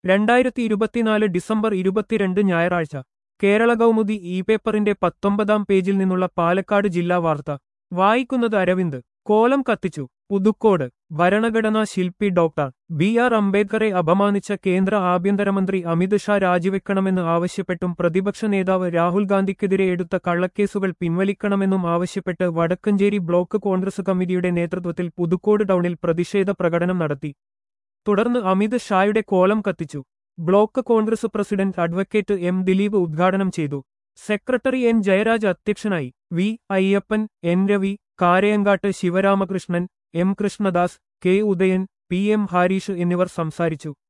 രണ്ടായിരത്തി ഇരുപത്തിനാല് ഡിസംബർ ഇരുപത്തിരണ്ട് ഞായറാഴ്ച കേരള കൗമുദി ഇ പേപ്പറിന്റെ പത്തൊമ്പതാം പേജിൽ നിന്നുള്ള പാലക്കാട് ജില്ലാ വാർത്ത വായിക്കുന്നത് അരവിന്ദ് കോലം കത്തിച്ചു പുതുക്കോട് ഭരണഘടനാ ശില്പി ഡോക്ടർ ബി ആർ അംബേദ്കറെ അപമാനിച്ച കേന്ദ്ര ആഭ്യന്തരമന്ത്രി അമിത് ഷാ രാജിവെക്കണമെന്ന് ആവശ്യപ്പെട്ടും പ്രതിപക്ഷ നേതാവ് രാഹുൽ ഗാന്ധിക്കെതിരെ എടുത്ത കള്ളക്കേസുകൾ പിൻവലിക്കണമെന്നും ആവശ്യപ്പെട്ട് വടക്കഞ്ചേരി ബ്ലോക്ക് കോൺഗ്രസ് കമ്മിറ്റിയുടെ നേതൃത്വത്തിൽ പുതുക്കോട് ടൗണിൽ പ്രതിഷേധ പ്രകടനം നടത്തി തുടർന്ന് അമിത് ഷായുടെ കോലം കത്തിച്ചു block Congress president advocate M Dileep ഉദ്ഘാടനം ചെയ്തു സെക്രട്ടറി എൻ ജയരാജ് അധ്യക്ഷനായി V Ayyappan N Ravi Karayankattu Sivaramakrishnan M Krishnadas K Udayan P M Harish എന്നിവർ സംസാരിച്ചു